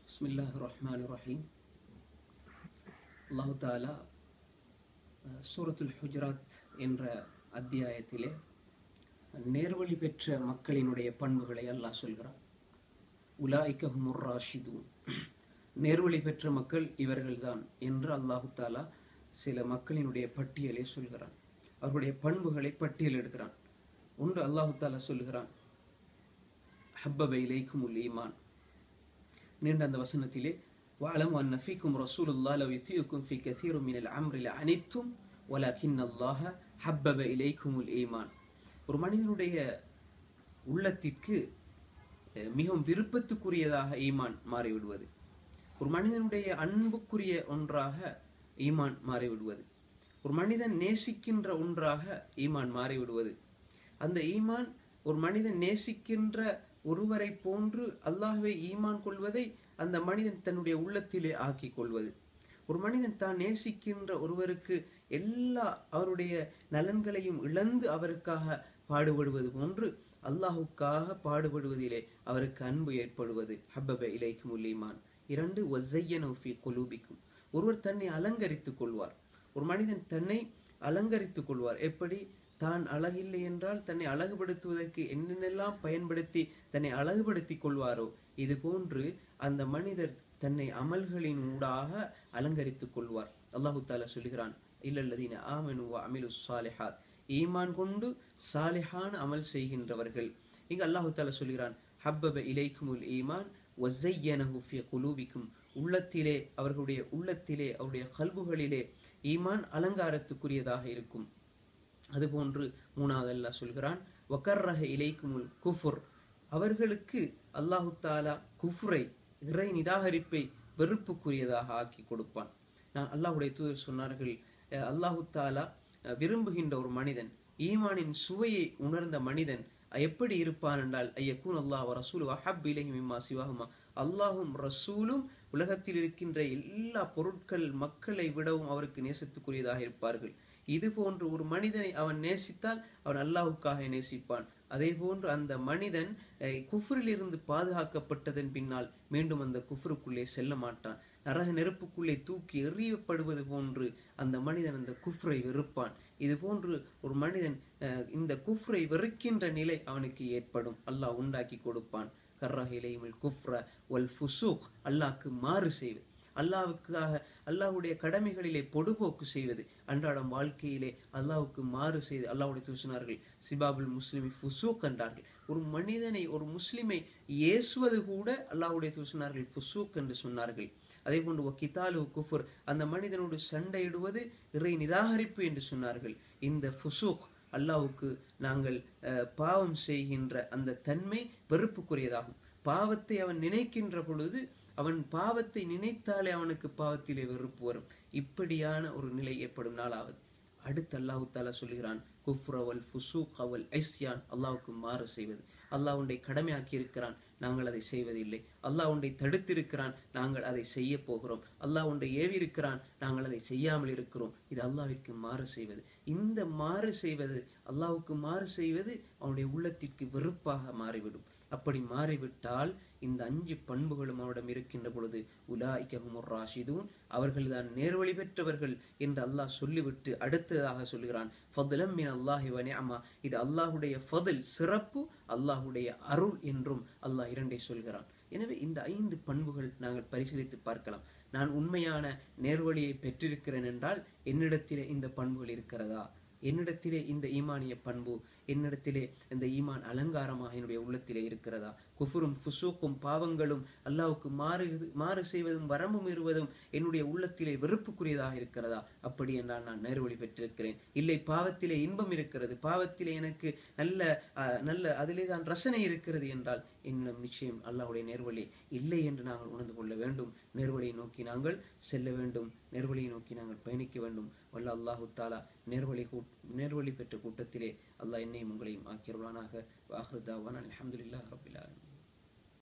பிஸ்மில்லாஹ் ரஹ்மான் ரஹீம் அல்லாஹு தாலா அஹ், சூரத்துல் ஹுஜராத் என்ற அத்தியாயத்திலே நேர்வழி பெற்ற மக்களினுடைய பண்புகளை அல்லாஹ் சொல்கிறான் உலாய்க்க ஹுமுர் ராஷிதூன் நேர்வழி பெற்ற மக்கள் இவர்கள்தான் என்று அல்லாஹு தாலா சில மக்களினுடைய பட்டியலை சொல்கிறான் அவர்களுடைய பண்புகளை பட்டியலிடுகிறான் ஒன்று அல்லாஹு தாலா சொல்கிறான் ஹப்பப இலைக்கும் உல் ஈமான் நீண்ட அந்த வசனத்திலே வாழம் அன் நஃபீக்கும் ரசூலுல்லா லவ் யுத்தியுக்கும் ஃபி கதீரும் மினல் அம்ரில் அனைத்தும் வலக்கின் அல்லாஹ ஹப்பப இலைக்கும் உல் ஈமான் ஒரு மனிதனுடைய உள்ளத்திற்கு அஹ், மிகவும் விருப்பத்துக்குரியதாக ஈமான் மாறிவிடுவது ஒரு மனிதனுடைய அன்புக்குரிய ஒன்றாக ஈமான் மாறிவிடுவது ஒரு மனிதன் நேசிக்கின்ற ஒன்றாக ஈமான் மாறிவிடுவது அந்த ஈமான் ஒரு மனிதன் நேசிக்கின்ற ஒருவரை போன்று அல்லாஹ்வை ஈமான் கொள்வதை அந்த மனிதன் தன்னுடைய உள்ளத்திலே ஆக்கிக் கொள்வது ஒரு மனிதன் தான் நேசிக்கின்ற ஒருவருக்கு எல்லா அவருடைய நலன்களையும் இழந்து அவருக்காக பாடுபடுவது போன்று அல்லாஹுக்காக பாடுபடுவதிலே அவருக்கு அன்பு ஏற்படுவது ஹப்பப இலைக்கும் உள்ளீமான் இரண்டு ஒசையனு ஃபி குலூபிக்கும் ஒருவர் தன்னை அலங்கரித்துக் கொள்வார் ஒரு மனிதன் தன்னை அலங்கரித்துக் கொள்வார் எப்படி தான் அழகில்லை என்றால் தன்னை அழகுபடுத்துவதற்கு என்னென்னெல்லாம் பயன்படுத்தி தன்னை அழகுபடுத்திக் கொள்வாரோ இது போன்று அந்த மனிதர் தன்னை அமல்களின் ஊடாக அலங்கரித்துக் கொள்வார் அல்லாஹு தாலா சொல்கிறான் இல்லல்லதீன ஆமனு வ அமிலு சாலிஹாத் ஈமான் கொண்டு சாலிஹான அமல் செய்கின்றவர்கள் இங்கு அல்லாஹு தாலா சொல்கிறான் ஹப்பப இலைக்குமுல் ஈமான் வஸையனஹு ஃபி குலூபிக்கும் உள்ளத்திலே அவர்களுடைய உள்ளத்திலே அவருடைய கல்புகளிலே ஈமான் அலங்காரத்துக்குரியதாக இருக்கும் அதுபோன்று மூணாவது அல்லாஹ் சொல்கிறான் வக்கர்ரஹ இலைக்குமுல் குஃபுர் அவர்களுக்கு அல்லாஹு தாலா குஃப்ரை இறை நிராகரிப்பை வெறுப்புக்குரியதாக ஆக்கி கொடுப்பான் நான் அல்லாஹுடைய தூதர் சொன்னார்கள் அஹ், அல்லாஹு தாலா அஹ், விரும்புகின்ற ஒரு மனிதன் ஈமானின் சுவையை உணர்ந்த மனிதன் எப்படி இருப்பான் என்றால் ஐயக்கூன் அல்லாஹ் ரசூல் வஹப் இலஹி மிம்மா சிவாகுமா அல்லாஹும் ரசூலும் உலகத்தில் இருக்கின்ற எல்லா பொருட்கள் மக்களை விடவும் அவருக்கு நேசத்துக்குரியதாக இருப்பார்கள் இது போன்று ஒரு மனிதனை அவன் நேசித்தால் அவன் அல்லாஹுக்காக நேசிப்பான் அதே போன்று அந்த மனிதன் அஹ், குஃப்ரிலிருந்து பாதுகாக்கப்பட்டதன் பின்னால் மீண்டும் அந்த குஃப்ருக்குள்ளே செல்ல மாட்டான் நரக நெருப்புக்குள்ளே தூக்கி எறியப்படுவது போன்று அந்த மனிதன் அந்த குஃப்ரை வெறுப்பான் இது போன்று ஒரு மனிதன் அஹ், இந்த குஃப்ரை வெறுக்கின்ற நிலை அவனுக்கு ஏற்படும் அல்லாஹ் உண்டாக்கி கொடுப்பான் கர்ரஹ இலையுமில் குஃப்ர வல் ஃபுசூக் அல்லாஹ்க்கு மாறு செய்வது அல்லாஹ்வுக்காக அல்லாஹ்வுடைய கடமைகளிலே பொடுபோக்கு செய்வது அன்றாடம் வாழ்க்கையிலே அல்லாஹ்வுக்கு மாறு செய்து அல்லாஹ்வுடைய தூதர் சொன்னார்கள் சிபாபுல் முஸ்லிமி ஃபுசூக் என்றார்கள் ஒரு மனிதனை ஒரு முஸ்லிமை ஏசுவது கூட அல்லாஹ்வுடைய தூதர் சொன்னார்கள் ஃபுசூக் என்று சொன்னார்கள் அதே போன்று ஒக்கித்தாலு குஃபுர் அந்த மனிதனோடு சண்டையிடுவது இறை நிராகரிப்பு என்று சொன்னார்கள் இந்த ஃபுசூக் அல்லாஹ்வுக்கு நாங்கள் அஹ், பாவம் செய்கின்ற அந்த தன்மை வெறுப்புக்குரியதாகும் பாவத்தை அவன் நினைக்கின்ற பொழுது அவன் பாவத்தை நினைத்தாலே அவனுக்கு பாவத்திலே வெறுப்பு வரும் இப்படியான ஒரு நிலை ஏற்படும் நாளாவது அடுத்து அல்லாஹு தாலா சொல்கிறான் குஃப்ரவல் ஃபுசூக் அவல் ஐஸ்யான் அல்லாஹ்வுக்கு மாறு செய்வது அல்லாஹ் உன்னை கடமையாக்கி இருக்கிறான் நாங்கள் அதை செய்வதில்லை அல்லாஹ் உன்னை தடுத்திருக்கிறான் நாங்கள் அதை செய்ய போகிறோம் அல்லாஹ் உன்னை ஏவி இருக்கிறான் நாங்கள் அதை செய்யாமல் இருக்கிறோம் இது அல்லாஹ்விற்கு மாறு செய்வது இந்த மாறு செய்வது அல்லாஹ்வுக்கு மாறு செய்வது அவனுடைய உள்ளத்திற்கு வெறுப்பாக மாறிவிடும் அப்படி மாறிவிட்டால் இந்த அஞ்சு பண்புகளும் அவனிடம் இருக்கின்ற பொழுது உலாய்கஹுமுர் ராஷிதூன் அவர்கள்தான் நேர்வழி பெற்றவர்கள் என்று அல்லாஹ் சொல்லிவிட்டு அடுத்ததாக சொல்கிறான் ஃபதுலம் மின் அல்லாஹி வ நிஅமா இது அல்லாஹ்வுடைய ஃபதுல் சிறப்பு அல்லாஹ்வுடைய அருள் என்றும் அல்லாஹ் இரண்டை சொல்கிறான் எனவே இந்த ஐந்து பண்புகள் நாங்கள் பரிசீலித்து பார்க்கலாம் நான் உண்மையான நேர்வழியை பெற்றிருக்கிறேன் என்றால் என்னிடத்திலே இந்த பண்புகள் இருக்கிறதா என்னிடத்திலே இந்த ஈமானிய பண்பு என்னிடத்திலே இந்த ஈமான் அலங்காரமாக என்னுடைய உள்ளத்திலே இருக்கிறதா குஃபுரும் ஃபுசூக்கும் பாவங்களும் அல்லாஹ்வுக்கு மாறு மாறு செய்வதும் வரம்பு மீறுவதும் என்னுடைய உள்ளத்திலே வெறுப்புக்குரியதாக இருக்கிறதா அப்படி என்றால் நான் நேர்வழி பெற்றிருக்கிறேன் இல்லை பாவத்திலே இன்பம் இருக்கிறது பாவத்திலே எனக்கு நல்ல அஹ், நல்ல அதிலே தான் ரசனை இருக்கிறது என்றால் இன்னும் நிச்சயம் அல்லாஹ்வுடைய நேர்வழி இல்லை என்று நாங்கள் உணர்ந்து கொள்ள வேண்டும் நேர்வழியை நோக்கி நாங்கள் செல்ல வேண்டும் நேர்வழியை நோக்கி நாங்கள் பயணிக்க வேண்டும் வல்ல அல்லாஹு தாலா நேர்வழி கூட்- நேர்வழி பெற்ற கூட்டத்திலே அல்லாஹ் என்னையும் உங்களையும் ஆக்கியருளானாக வாஹ்ருதாவான் அல்ஹம்துலில்லாஹ் ரபில் ஆலமீன்